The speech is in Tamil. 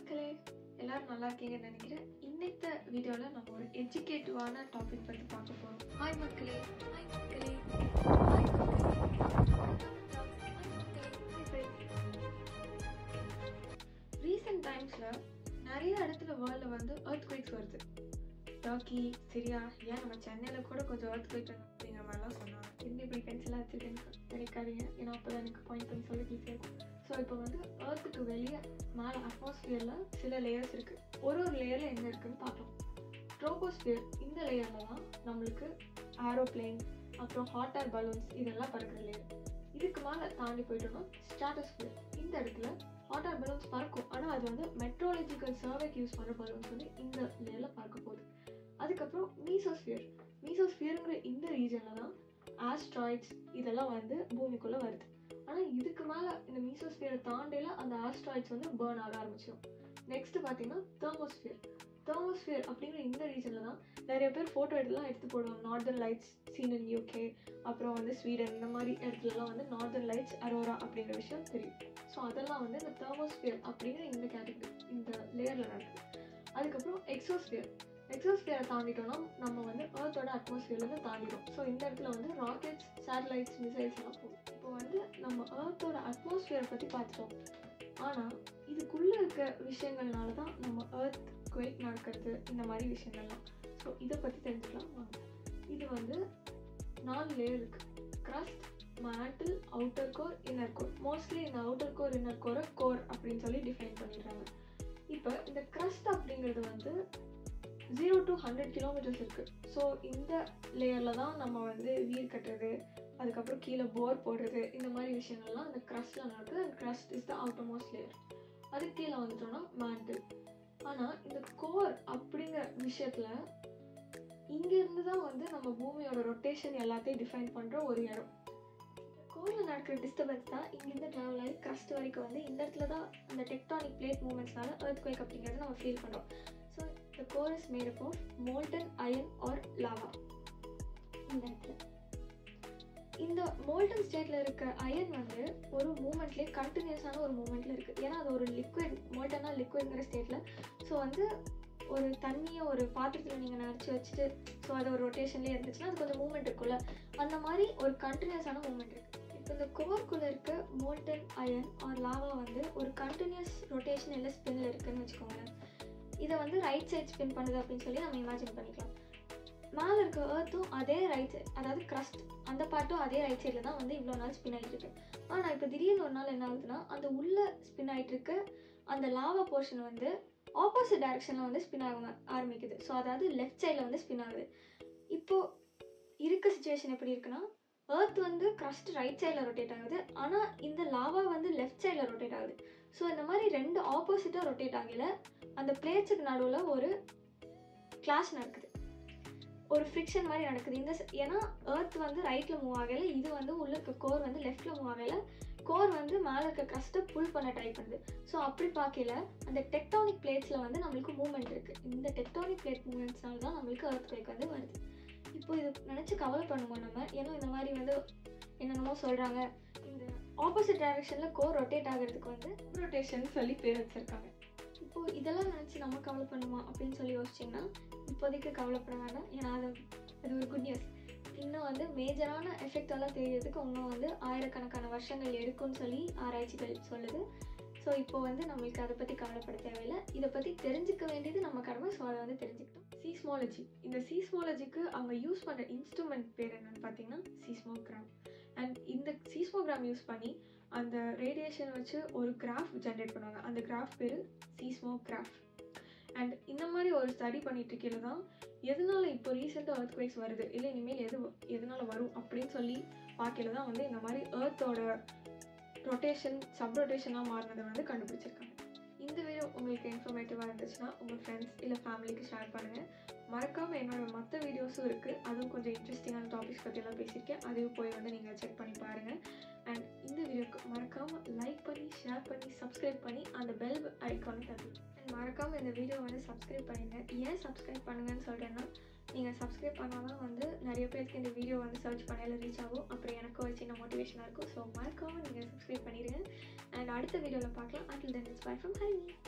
மக்களே எல்லாரும் நல்லா இருக்கீங்கன்னு நினைக்கிறேன் இன்னைக்கு வீடியோவில் நம்ம ஒரு எஜுகேட்டிவான டாபிக் பற்றி பார்க்க போகிறோம் ஹாய் மக்களே ஹாய் மக்களே ஹாய் ரீசெண்ட் டைம்ஸில் நிறைய இடத்துல வேர்ல்டில் வந்து earthquakes குவேக்ஸ் வருது டர்க்கி சிரியா ஏன் நம்ம சென்னையில் கூட கொஞ்சம் earthquake குவேக் அப்படிங்கிற மாதிரிலாம் சொன்னாங்க என்ன இப்படி பென்சிலாக வச்சுருக்கேன்னு நினைக்காதீங்க ஏன்னா அப்போ தான் எனக்கு பாயிண்ட் பண்ணி சொல்ல ஈஸியாக இருக்கும் ஸோ இப்போ வந்து ஏர்த்துக்கு வெளியே மேலே அட்மாஸ்ஃபியரில் சில லேயர்ஸ் இருக்குது ஒரு ஒரு லேயரில் என்ன இருக்குன்னு பார்க்கலாம் ட்ரோபோஸ்பியர் இந்த லேயரில் தான் நம்மளுக்கு ஏரோப்ளேன் அப்புறம் ஹாட் ஏர் பலூன்ஸ் இதெல்லாம் பறக்கிற லேயர் இதுக்கு மேலே தாண்டி போயிட்டோம்னா ஸ்ட்ராட்டோஸ்பியர் இந்த இடத்துல ஹாட் ஏர் பலூன்ஸ் பறக்கும் ஆனால் அது வந்து மெட்ரோலஜிக்கல் சர்வேக்கு யூஸ் பண்ணுற பலூன்ஸ் வந்து இந்த லேயரில் பறக்க போகுது அதுக்கப்புறம் மீசோஸ்பியர் மீசோஸ்பியருங்கிற இந்த ரீஜனில் தான் ஆஸ்ட்ராய்ட்ஸ் இதெல்லாம் வந்து பூமிக்குள்ளே வருது ஆனால் இதுக்கு மேலே இந்த மீசோஸ்பியரை தாண்டில அந்த ஆஸ்ட்ராய்ட்ஸ் வந்து பேர்ன் ஆக ஆரம்பிச்சிடும் நெக்ஸ்ட் பார்த்தீங்கன்னா தெர்மோஸ்பியர் தெர்மோஸ்பியர் அப்படிங்கிற இந்த ரீஜனில் தான் நிறைய பேர் ஃபோட்டோ எடுத்துலாம் எடுத்து போடுவாங்க northern lights seen in UK அப்புறம் வந்து ஸ்வீடன் இந்த மாதிரி இடத்துலலாம் வந்து நார்தர்ன் லைட்ஸ் அரோரா அப்படிங்கிற விஷயம் தெரியும் ஸோ அதெல்லாம் வந்து இந்த தெர்மோஸ்பியர் அப்படிங்கிற இந்த கேட்டகரி இந்த லேயரில் நடக்குது அதுக்கப்புறம் எக்ஸோஸ்பியர் எக்ஸோஸ்பியரை தாண்டிட்டோம்னா நம்ம வந்து ஏர்த்தோட அட்மாஸ்பியர்லேருந்து தாண்டிடும் ஸோ இந்த இடத்துல வந்து ராக்கெட்ஸ் சேட்டலைட்ஸ் மிசைல்ஸ் எல்லாம் போகும் இப்போ வந்து நம்ம ஏர்த்தோட அட்மாஸ்பியரை பற்றி பார்த்துட்டோம் ஆனால் இதுக்குள்ளே இருக்க விஷயங்கள்னால தான் நம்ம ஏர்த் குவேக் நடக்கிறது இந்த மாதிரி விஷயங்கள்லாம் ஸோ இதை பற்றி தெரிஞ்சுக்கலாம் வாங்க இது வந்து நாலு லேயர் இருக்கு crust மேட்டில் outer core inner core mostly இந்த அவுட்டர் கோர் இன்னர் கோரை கோர் அப்படின்னு சொல்லி டிஃபைன் பண்ணிடுறாங்க இப்போ இந்த crust அப்படிங்கிறது வந்து ஜீரோ டு ஹண்ட்ரட் கிலோமீட்டர்ஸ் இருக்குது ஸோ இந்த லேயரில் தான் நம்ம வந்து வீர் கட்டுறது அதுக்கப்புறம் கீழே போர் போடுறது இந்த மாதிரி விஷயங்கள்லாம் அந்த க்ரஸ்ட்டில் நடக்குது and crust is the outermost layer அதுக்கு கீழே வந்துட்டோம்னா மேண்டில் ஆனால் இந்த கோர் அப்படிங்கிற விஷயத்தில் இங்கேருந்து தான் வந்து நம்ம பூமியோட ரொட்டேஷன் எல்லாத்தையும் டிஃபைன் பண்ணுற ஒரு இடம் கோரில் நடக்கிற டிஸ்டர்பன்ஸ் தான் இங்கேருந்து ட்ராவல் ஆகி க்ரஸ்ட் வரைக்கும் வந்து இந்த இடத்துல தான் அந்த டெக்டானிக் பிளேட் மூமெண்ட்ஸ்னால earthquake குவேக் அப்படிங்கிறத நம்ம ஃபீல் பண்ணுறோம் so the core is made up of molten iron or lava இந்த இடத்துல இந்த மோல்டன் ஸ்டேட்டில் இருக்க அயன் வந்து ஒரு மூமெண்ட்லேயே கண்டினியூஸான ஒரு மூமெண்ட்டில் இருக்குது ஏன்னா அது ஒரு லிக்விட் மோல்டனாக லிக்விட்ங்கிற ஸ்டேட்டில் ஸோ வந்து ஒரு தண்ணியை ஒரு பாத்திரத்தில் நீங்கள் நினச்சி வச்சுட்டு ஸோ அது ஒரு ரொட்டேஷன்லேயே இருந்துச்சுன்னா அது கொஞ்சம் மூமெண்ட் இருக்கும்ல அந்த மாதிரி ஒரு கண்டினியூஸான மூமெண்ட் இருக்குது இப்போ இந்த கோர்க்குள்ளே இருக்க மோல்டன் அயன் ஆர் லாவா வந்து ஒரு கண்டினியூஸ் ரொட்டேஷன் இல்லை ஸ்பின்னில் இருக்குன்னு வச்சுக்கோங்களேன் இதை வந்து ரைட் சைட் ஸ்பின் பண்ணுது அப்படின்னு சொல்லி நம்ம இமேஜின் பண்ணிக்கலாம் மேலே இருக்க ஏர்த்தும் அதே ரைட் சைட் அதாவது க்ரஸ்ட் அந்த பார்ட்டும் அதே ரைட் சைடில் தான் வந்து இவ்வளோ நாள் ஸ்பின் ஆகிட்டு இருக்கு ஆனால் இப்போ திடீர்னு ஒரு நாள் என்ன ஆகுதுன்னா அந்த உள்ள ஸ்பின் ஆகிட்டு இருக்க அந்த லாவா போர்ஷன் வந்து ஆப்போசிட் டைரக்ஷனில் வந்து ஸ்பின் ஆக ஆரம்பிக்குது ஸோ அதாவது லெஃப்ட் சைடில் வந்து ஸ்பின் ஆகுது இப்போது இருக்க சுச்சுவேஷன் எப்படி இருக்குன்னா ஏர்த் வந்து க்ரஸ்ட் ரைட் சைடில் ரொட்டேட் ஆகுது ஆனால் இந்த லாவா வந்து லெஃப்ட் சைடில் ரொட்டேட் ஆகுது ஸோ இந்த மாதிரி ரெண்டு ஆப்போசிட்டாக ரொட்டேட் ஆகல அந்த பிளேட்ஸுக்கு நடுவில் ஒரு கிளாஷ் நடக்குது ஒரு ஃப்ரிக்ஷன் மாதிரி நடக்குது இந்த ச- ஏன்னா ஏர்த் வந்து ரைட்டில் மூவ் ஆகலை இது வந்து உள்ள இருக்க கோர் வந்து லெஃப்ட்டில் மூவ் ஆகலை கோர் வந்து மேலே இருக்க க்ரஸ்ட்டை புல் பண்ண ட்ரை பண்ணுது ஸோ அப்படி பார்க்கல அந்த டெக்டானிக் பிளேட்ஸில் வந்து நம்மளுக்கு மூவ்மெண்ட் இருக்குது இந்த டெக்டானிக் பிளேட் மூவ்மெண்ட்ஸ்னால தான் நம்மளுக்கு earthquake குவேக் வந்து வருது இப்போ இது நினச்சி கவலை பண்ணுவோம் நம்ம ஏன்னா இந்த மாதிரி வந்து என்னென்னமோ சொல்கிறாங்க இந்த ஆப்போசிட் டைரக்ஷனில் கோர் ரொட்டேட் ஆகிறதுக்கு வந்து ரொட்டேஷன் சொல்லி பேர் வச்சுருக்காங்க இப்போ இதெல்லாம் நினச்சி நம்ம கவலை பண்ணுமா அப்படின்னு சொல்லி யோசிச்சிங்கன்னா இப்போதைக்கு கவலைப்பட வேண்டாம் ஏன்னா அது அது ஒரு குட் நியூஸ் இன்னும் வந்து மேஜரான எஃபெக்ட் எல்லாம் தெரியறதுக்கு இன்னும் வந்து ஆயிரக்கணக்கான வருஷங்கள் எடுக்கும்னு சொல்லி ஆராய்ச்சிகள் சொல்லுது ஸோ இப்போ வந்து நம்மளுக்கு அதை பற்றி கவலைப்பட தேவையில்லை இதை பற்றி தெரிஞ்சுக்க வேண்டியது நம்ம கடமை ஸோ அதை வந்து தெரிஞ்சுக்கிட்டோம் சீஸ்மாலஜி இந்த சீஸ்மாலஜிக்கு அவங்க யூஸ் பண்ணுற இன்ஸ்ட்ருமெண்ட் பேர் என்னன்னு பார்த்தீங்கன்னா சீஸ்மோகிராம் அண்ட் இந்த சீஸ்மோகிராம் யூஸ் பண்ணி அந்த ரேடியேஷன் வச்சு ஒரு கிராஃப் ஜென்ரேட் பண்ணுவாங்க அந்த கிராஃப் பேர் சீஸ்மோகிராஃப் அண்ட் இந்த மாதிரி ஒரு ஸ்டடி பண்ணிட்டு இருக்கையில தான் எதனால இப்போ ரீசெண்டாக earthquakes வருது இல்லை இனிமேல் எது எதனால வரும் அப்படின்னு சொல்லி பார்க்கல தான் வந்து இந்த மாதிரி ஏர்த்தோட ரொட்டேஷன் சப் ரொட்டேஷனாக மாறினதை வந்து கண்டுபிடிச்சிருக்காங்க இந்த வீடியோ உங்களுக்கு இன்ஃபர்மேட்டிவாக இருந்துச்சுன்னா உங்கள் ஃப்ரெண்ட்ஸ் இல்லை ஃபேமிலிக்கு ஷேர் பண்ணுங்கள் மறக்காமல் என்னோட மற்ற வீடியோஸும் இருக்குது அதுவும் கொஞ்சம் இன்ட்ரெஸ்டிங்கான டாபிக்ஸ் பற்றியெல்லாம் பேசியிருக்கேன் அதையும் போய் வந்து நீங்கள் செக் பண்ணி பாருங்கள் அண்ட் இந்த வீடியோக்கு மறக்காமல் லைக் பண்ணி ஷேர் பண்ணி சப்ஸ்கிரைப் பண்ணி அந்த பெல் ஐக்கானை தட்டி அண்ட் மறக்காமல் இந்த வீடியோ வந்து சப்ஸ்கிரைப் பண்ணுங்க ஏன் சப்ஸ்கிரைப் பண்ணுங்கன்னு சொல்கிறேன்னா நீங்கள் சப்ஸ்கிரைப் பண்ணால் தான் வந்து நிறைய பேருக்கு இந்த வீடியோ வந்து சர்ச் பண்ணையில் ரீச் ஆகும் அப்புறம் எனக்கும் ஒரு சின்ன மோட்டிவேஷனாக இருக்கும் ஸோ மறக்காமல் நீங்கள் சப்ஸ்கிரைப் பண்ணிடுங்க அண்ட் அடுத்த வீடியோவில் பார்க்கலாம் until then it's bye from Harini